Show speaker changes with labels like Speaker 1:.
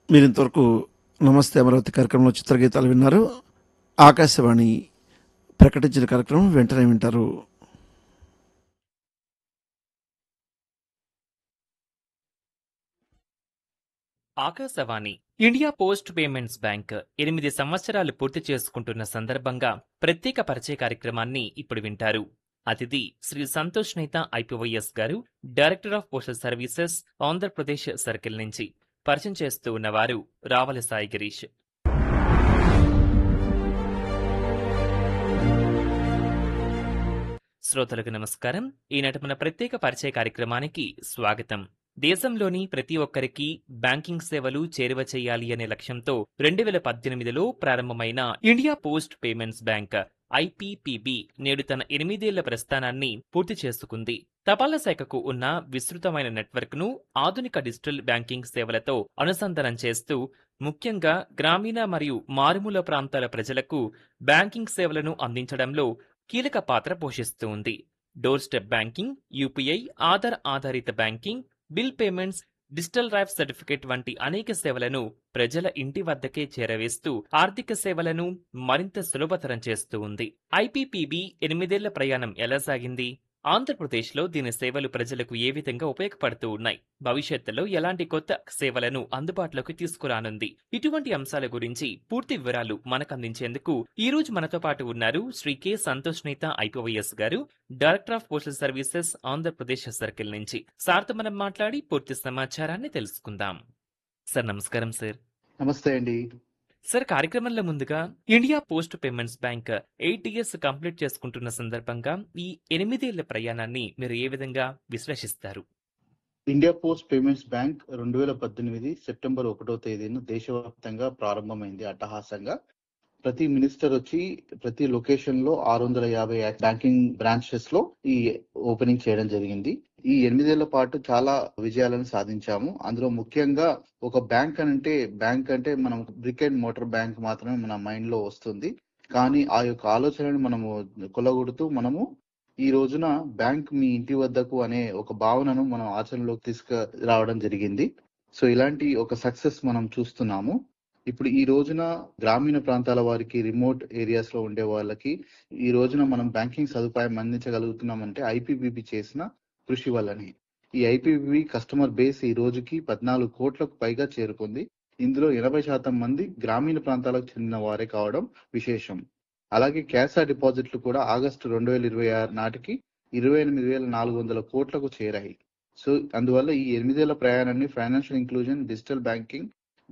Speaker 1: మీరు ఇంతవరకు నమస్తే అమరావతి కార్యక్రమంలో చిత్రగీతాలు విన్నారు ఆకాశవాణి ప్రకటించిన కార్యక్రమం వెంటనే వింటారు
Speaker 2: Akashvani India post payments bank ఎనిమిది సంవత్సరాలు పూర్తి చేసుకుంటున్న సందర్భంగా ప్రత్యేక పరిచయ కార్యక్రమాన్ని ఇప్పుడు వింటారు అతిథి శ్రీ సంతోష్ నేత ఐపీవైఎస్ గారు director of postal services Andhra Pradesh circle నుంచి పరిచయం చేస్తూ ఉన్నవారు రావల సాయి గిరీష్ శ్రోతలకు నమస్కారం ఈనాటి మన ప్రత్యేక పరిచయ కార్యక్రమానికి స్వాగతం దేశంలోని ప్రతి ఒక్కరికి బ్యాంకింగ్ సేవలు చేరువ చేయాలి అనే లక్ష్యంతో రెండు వేల పద్దెనిమిదిలో ప్రారంభమైన India post payments bank IPPB నేడు తన ఎనిమిదేళ్ల ప్రస్థానాన్ని పూర్తి చేసుకుంది తపాలా శాఖకు ఉన్న విస్తృతమైన నెట్వర్క్ ను ఆధునిక డిజిటల్ బ్యాంకింగ్ సేవలతో అనుసంధానం చేస్తూ ముఖ్యంగా గ్రామీణ మరియు మారుమూల ప్రాంతాల ప్రజలకు బ్యాంకింగ్ సేవలను అందించడంలో కీలక పాత్ర పోషిస్తూ ఉంది door step banking UPI Aadhaar ఆధారిత banking bill payments digital life certificate వంటి అనేక సేవలను ప్రజల ఇంటి వద్దకే చేరవేస్తూ ఆర్థిక సేవలను మరింత సులభతరం చేస్తూ ఉంది ఐపీపీబీ ఎనిమిదేళ్ల ప్రయాణం ఎలా సాగింది ఆంధ్రప్రదేశ్లో దీని సేవలు ప్రజలకు ఏ విధంగా ఉపయోగపడుతూ ఉన్నాయి భవిష్యత్తులో ఎలాంటి కొత్త సేవలను అందుబాటులోకి తీసుకురానుంది ఇటువంటి అంశాల గురించి పూర్తి వివరాలు మనకు అందించేందుకు ఈ రోజు మనతో పాటు ఉన్నారు శ్రీ కె సంతోష్ నేత ఐపీవైఎస్ గారు director of postal services Andhra Pradesh circle నుంచి సార్తో మనం మాట్లాడి పూర్తి సమాచారాన్ని తెలుసుకుందాం సార్ నమస్కారం సార్
Speaker 3: నమస్తే అండి
Speaker 2: సార్ కార్యక్రమంలో ముందుగా India post payments bank eight years complete చేసుకుంటున్న సందర్భంగా ఈ ఎనిమిదేళ్ల ప్రయాణాన్ని మీరు ఏ విధంగా విశ్లేషిస్తారు
Speaker 3: ఇండియా పోస్ట్ పేమెంట్స్ బ్యాంక్ రెండు వేల పద్దెనిమిది సెప్టెంబర్ ఒకటో తేదీన దేశవ్యాప్తంగా ప్రారంభమైంది అట్టహాసంగా ప్రతి మినిస్టర్ వచ్చి ప్రతి లొకేషన్ లో ఆరు వందల యాభై బ్యాంకింగ్ బ్రాంచెస్ లో ఈ ఓపెనింగ్ చేయడం జరిగింది ఈ ఎనిమిదేళ్ల పాటు చాలా విజయాలను సాధించాము అందులో ముఖ్యంగా ఒక బ్యాంక్ అంటే బ్యాంక్ అంటే మనం బ్రిక్ అండ్ మోటార్ బ్యాంక్ మాత్రమే మన మైండ్ లో వస్తుంది కానీ ఆ యొక్క ఆలోచనను మనము కొలగొడుతూ మనము ఈ రోజున బ్యాంక్ మీ ఇంటి వద్దకు అనే ఒక భావనను మనం ఆచరణలోకి తీసుకురావడం జరిగింది సో ఇలాంటి ఒక సక్సెస్ మనం చూస్తున్నాము ఇప్పుడు ఈ రోజున గ్రామీణ ప్రాంతాల వారికి రిమోట్ ఏరియాస్ లో ఉండే వాళ్ళకి ఈ రోజున మనం బ్యాంకింగ్ సదుపాయం అందించగలుగుతున్నామంటే ఐపీబీబీ చేసిన కృషి వల్లనే ఈ ఐపీబీబీ కస్టమర్ బేస్ ఈ రోజుకి పద్నాలుగు కోట్లకు పైగా చేరుకుంది ఇందులో ఎనభై శాతం మంది గ్రామీణ ప్రాంతాలకు చెందిన వారే కావడం విశేషం అలాగే క్యాష్ డిపాజిట్లు కూడా ఆగస్టు రెండు వేల ఇరవై ఆరు నాటికి ఇరవై ఎనిమిది వేల నాలుగు వందల కోట్లకు చేరాయి సో అందువల్ల ఈ ఎనిమిదేళ్ల ప్రయాణాన్ని ఫైనాన్షియల్ ఇంక్లూజన్ డిజిటల్ బ్యాంకింగ్